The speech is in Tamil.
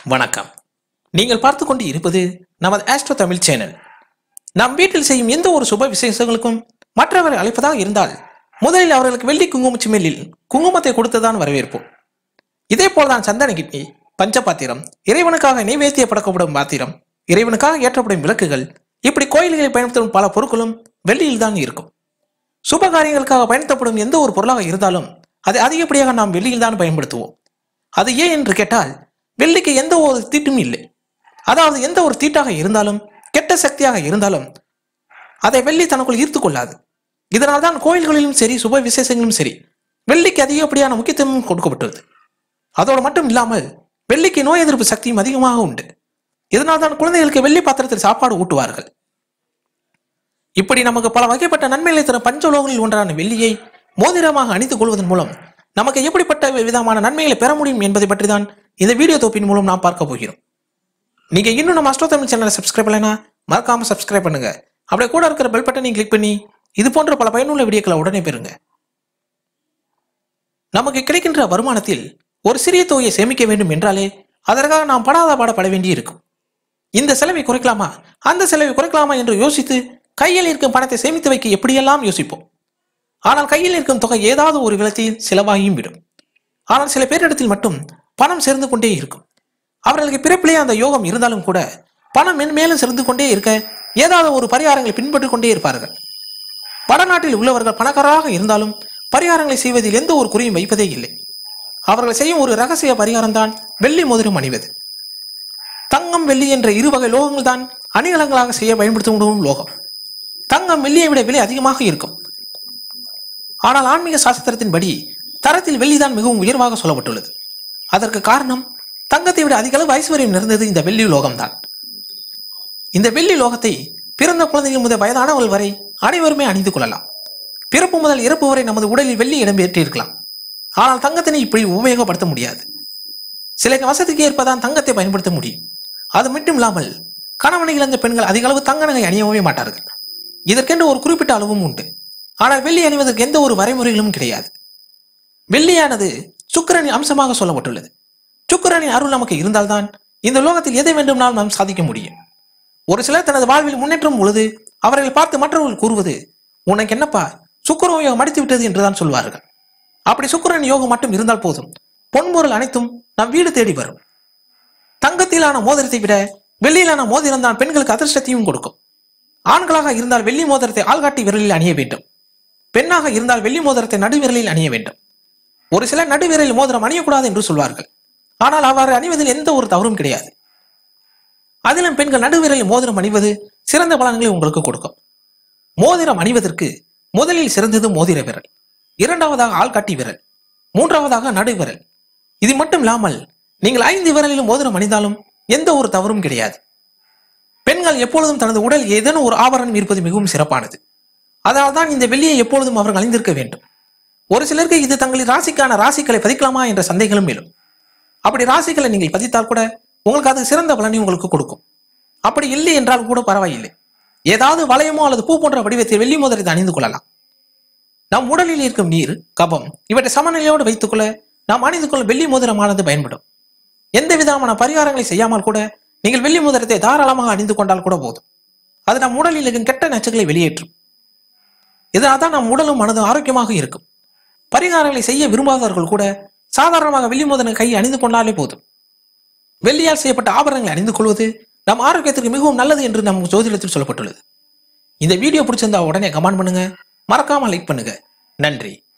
வணக்கம் நீங்கள் பார்த்து கொண்டு இருப்பது நமது ஆஸ்ட்ரோ தமிழ் சேனல் நாம் வீட்டில் செய்யும் எந்த ஒரு சுப விசேஷங்களுக்கும் மற்றவரை அழைப்பதாக இருந்தால் முதலில் அவர்களுக்கு வெள்ளி குங்கும சிமிழில் குங்குமத்தை கொடுத்துதான் வரவேற்போம் இதே போல்தான் சந்தன கிட்னி பஞ்சபாத்திரம் இறைவனுக்காக நைவேத்திய படைக்கப்படும் பாத்திரம் இறைவனுக்காக ஏற்றப்படும் விளக்குகள் இப்படி கோயில்களில் பயன்படுத்தும் பல பொருட்களும் வெள்ளியில் தான் இருக்கும் சுப காரியங்களுக்காக பயன்படுத்தப்படும் எந்த ஒரு பொருளாக இருந்தாலும் அதை அதிகப்படியாக நாம் வெள்ளியில் தான் பயன்படுத்துவோம் அது ஏன் என்று கேட்டால் வெள்ளிக்கு எந்த ஒரு தீட்டும் இல்லை அதாவது எந்த ஒரு தீட்டாக இருந்தாலும் கெட்ட சக்தியாக இருந்தாலும் அதை வெள்ளி தனக்குள் ஈர்த்து கொள்ளாது இதனால் தான் கோயில்களிலும் சரி சுப விசேஷங்களிலும் சரி வெள்ளிக்கு அதிகப்படியான முக்கியத்துவம் கொடுக்கப்பட்டுள்ளது அதோடு மட்டும் இல்லாமல் வெள்ளிக்கு நோய் எதிர்ப்பு சக்தியும் அதிகமாக உண்டு இதனால் தான் குழந்தைகளுக்கு வெள்ளி பாத்திரத்தில் சாப்பாடு ஊட்டுவார்கள் இப்படி நமக்கு பல வகைப்பட்ட நன்மைகளை தரும் பஞ்சலோகங்களில் ஒன்றான வெள்ளியை மோதிரமாக அணிந்து கொள்வதன் மூலம் நமக்கு எப்படிப்பட்ட விதமான நன்மைகளை பெற முடியும் என்பதை பற்றி தான் இந்த வீடியோ தொப்பின் மூலம் நாம் பார்க்க போகிறோம் நீங்க இன்னும் நம்ம அஸ்ட்ரோ தமிழ் சேனலை சப்ஸ்கிரைப் பண்ணலைன்னா மறக்காம சப்ஸ்கிரைப் பண்ணுங்க அப்படியே கூட இருக்கிற பெல் பட்டனை கிளிக் பண்ணி இது போன்ற பல பயனுள்ள வீடியோக்களை உடனே பெறுங்க நமக்கு கிடைக்கின்ற வருமானத்தில் ஒரு சிறிய தொகையை சேமிக்க வேண்டும் என்றாலே அதற்காக நாம் படாத பாடப்பட வேண்டி இருக்கும் இந்த செலவை குறைக்கலாமா அந்த செலவை குறைக்கலாமா என்று யோசித்து கையில் இருக்கும் பணத்தை சேமித்து வைக்க எப்படியெல்லாம் யோசிப்போம் ஆனால் கையில் இருக்கும் தொகை ஏதாவது ஒரு விதத்தில் செலவாகியும் விடும் ஆனால் சில பேரிடத்தில் மட்டும் பணம் சேர்ந்து கொண்டே இருக்கும் அவர்களுக்கு பிறப்பிலே அந்த யோகம் இருந்தாலும் கூட பணம் மென்மேலும் சேர்ந்து கொண்டே இருக்க ஏதாவது ஒரு பரிகாரங்களை பின்பற்றிக் கொண்டே இருப்பார்கள் வடநாட்டில் உள்ளவர்கள் பணக்காரராக இருந்தாலும் பரிகாரங்களை செய்வதில் எந்த ஒரு குறியும் வைப்பதே இல்லை அவர்கள் செய்யும் ஒரு ரகசிய பரிகாரம் தான் வெள்ளி மோதிரம் அணிவது தங்கம் வெள்ளி என்ற இரு வகை லோகங்கள் தான் அணிகலங்களாக செய்ய பயன்படுத்தும் லோகம் தங்கம் வெள்ளியை விட விலை அதிகமாக இருக்கும் ஆனால் ஆன்மீக சாஸ்திரத்தின்படி தரத்தில் வெள்ளிதான் மிகவும் உயர்வாக சொல்லப்பட்டுள்ளது அதற்கு காரணம் தங்கத்தை விட அதிக அளவு ஐஸ்வர்யம் நிறைந்தது இந்த வெள்ளி லோகம்தான் இந்த வெள்ளி லோகத்தை பிறந்த குழந்தைகள் முதல் வயதானவர்கள் வரை அனைவருமே அணிந்து கொள்ளலாம் பிறப்பு முதல் இறப்பு வரை நமது உடலில் வெள்ளி இடம் பெற்றிருக்கலாம் ஆனால் தங்கத்தினை இப்படி உபயோகப்படுத்த முடியாது சில வசதிக்கு ஏற்பதான் தங்கத்தை பயன்படுத்த முடியும் அது மட்டும் இல்லாமல் கணவனை இழந்த பெண்கள் அதிக அளவு தங்க நகை அணியவே மாட்டார்கள் இதற்கென்று ஒரு குறிப்பிட்ட அளவும் உண்டு ஆனால் வெள்ளி அணிவதற்கு எந்த ஒரு வரைமுறைகளும் கிடையாது வெள்ளியானது சுக்கிரனின் அம்சமாக சொல்லப்பட்டுள்ளது சுக்கிரனின் அருள் நமக்கு இருந்தால்தான் இந்த லோகத்தில் எதை வேண்டுமானாலும் நாம் சாதிக்க முடியும் ஒரு சிலர் தனது வாழ்வில் முன்னேற்றம் பொழுது அவர்களை பார்த்து மற்றவர்கள் கூறுவது உனக்கு என்னப்பா சுக்கிர யோகம் அடித்து விட்டது என்றுதான் சொல்வார்கள் அப்படி சுக்கிரன் யோகம் மட்டும் இருந்தால் போதும் பொன்பொருள் அனைத்தும் நம் வீடு தேடி வரும் தங்கத்திலான மோதிரத்தை விட வெள்ளியிலான மோதிரம் தான் பெண்களுக்கு அதிர்ஷ்டத்தையும் கொடுக்கும் ஆண்களாக இருந்தால் வெள்ளி மோதிரத்தை ஆள்காட்டி விரலில் அணிய வேண்டும் பெண்ணாக இருந்தால் வெள்ளி மோதிரத்தை நடுவிரலில் அணிய வேண்டும் ஒரு சிலர் நடுவிரலில் மோதிரம் அணியக்கூடாது என்று சொல்வார்கள் ஆனால் அவ்வாறு அணிவதில் எந்த ஒரு தவறும் கிடையாது அதிலும் பெண்கள் நடுவிரலில் மோதிரம் அணிவது சிறந்த பலன்களை உங்களுக்கு கொடுக்கும் மோதிரம் அணிவதற்கு முதலில் சிறந்தது மோதிர விரல் இரண்டாவதாக ஆள்காட்டி விரல் மூன்றாவதாக நடுவிரல் இது மட்டும் இல்லாமல் நீங்கள் ஐந்து விரலிலும் மோதிரம் அணிந்தாலும் எந்த ஒரு தவறும் கிடையாது பெண்கள் எப்பொழுதும் தனது உடல் ஏதேனும் ஒரு ஆபரணம் இருப்பது மிகவும் சிறப்பானது அதனால்தான் இந்த வெள்ளியை எப்பொழுதும் அவர்கள் அணிந்திருக்க வேண்டும் ஒரு சிலருக்கு இது தங்களின் ராசிக்கான ராசிகளை பதிக்கலாமா என்ற சந்தேகங்களும் மேலும் அப்படி ராசிகளை நீங்கள் பதித்தால் கூட உங்களுக்கு அது சிறந்த பலனை உங்களுக்கு கொடுக்கும் அப்படி இல்லை என்றால் கூட பரவாயில்லை ஏதாவது வளையமோ அல்லது பூ போன்ற வடிவத்தில் வெள்ளி மோதிரத்தை அணிந்து கொள்ளலாம் நம் உடலில் இருக்கும் நீர் கபம் இவற்றை சமநிலையோடு வைத்துக்கொள்ள நாம் அணிந்து கொள்ளும் வெள்ளி மோதிரமானது பயன்படும் எந்த விதமான பரிகாரங்களை செய்யாமல் கூட நீங்கள் வெள்ளி மோதிரத்தை தாராளமாக அணிந்து கொண்டால் கூட போதும் அது நம் உடலில் இருக்கும் கெட்ட நச்சுக்களை வெளியேற்றும் இதனால் தான் நம் உடலும் மனதும் ஆரோக்கியமாக இருக்கும் பரிகாரங்களை செய்ய விரும்பாதவர்கள் கூட சாதாரணமாக வெள்ளி மோதிரம் கை அணிந்து கொண்டாலே போதும் வெள்ளியால் செய்யப்பட்ட ஆபரணங்களை அணிந்து கொள்வது நம் ஆரோக்கியத்திற்கு மிகவும் நல்லது என்று நம் ஜோதிடத்தில் சொல்லப்பட்டுள்ளது இந்த வீடியோ பிடிச்சிருந்தா உடனே கமெண்ட் பண்ணுங்க மறக்காம லைக் பண்ணுங்க நன்றி